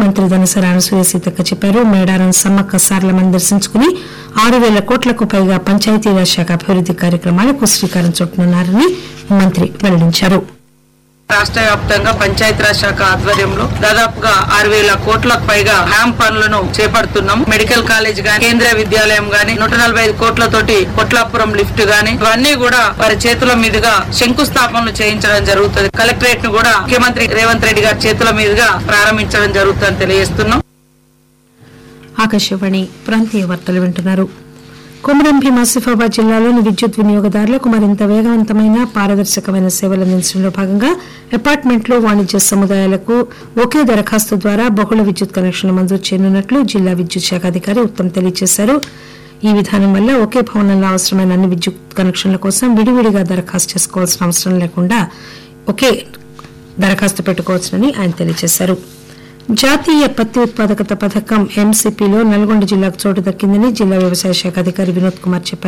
మంత్రి ధనసరి అనసూయ సీతక్క చెప్పారు మేడారం సమ్మక్క సారలమని దర్శించుకుని ఆరు వేల కోట్లకు పైగా పంచాయతీరాజ్ శాఖ అభివృద్ది కార్యక్రమాలకు శ్రీకారం చుట్టనున్నారని మంత్రి వెల్లడించారు రాష్ట్ర వ్యాప్తంగా పంచాయతీరాజ్ శాఖ ఆధ్వర్యంలో దాదాపుగా ఆరు వేల కోట్లకు పైగా హ్యామ్ పనులను చేపడుతున్నాం మెడికల్ కాలేజ్ గాని కేంద్రీయ విద్యాలయం గాని నూట నలభై ఐదు కోట్లతోటి కొట్లాపురం లిఫ్ట్ గాని ఇవన్నీ కూడా వారి చేతుల మీదుగా శంకుస్థాపనలు చేయించడం జరుగుతుంది కలెక్టరేట్ ను కూడా ముఖ్యమంత్రి రేవంత్ రెడ్డి గారి చేతుల మీదుగా ప్రారంభించడం జరుగుతుందని తెలియజేస్తున్నాం ఆకాశవాణి ప్రాంతీయ వార్తలు వింటున్నారు కొమరం భీం ఆసిఫాబాద్ జిల్లాలోని విద్యుత్ వినియోగదారులకు మరింత వేగవంతమైన పారదర్శకమైన సేవలు అందించడంలో భాగంగా అపార్ట్మెంట్లు వాణిజ్య సముదాయాలకు ఒకే దరఖాస్తు ద్వారా బహుళ విద్యుత్ కనెక్షన్లు మంజూరు చేయనున్నట్లు జిల్లా విద్యుత్ శాఖ అధికారి ఉత్తమ్ తెలియజేశారు ఈ విధానం వల్ల ఒకే భవనంలో అవసరమైన అన్ని విద్యుత్ కనెక్షన్ల కోసం విడివిడిగా దరఖాస్తు చేసుకోవాల్సిన అవసరం లేకుండా ఒకే దరఖాస్తు పెట్టుకోవచ్చునని ఆయన తెలియజేశారు జాతీయ పత్తి ఉత్పాదకత పథకం ఎంసీపీలో నల్గొండ జిల్లాకు చోటు దక్కిందని జిల్లా వ్యవసాయ శాఖ అధికారి వినోద్ కుమార్ చెప్పారు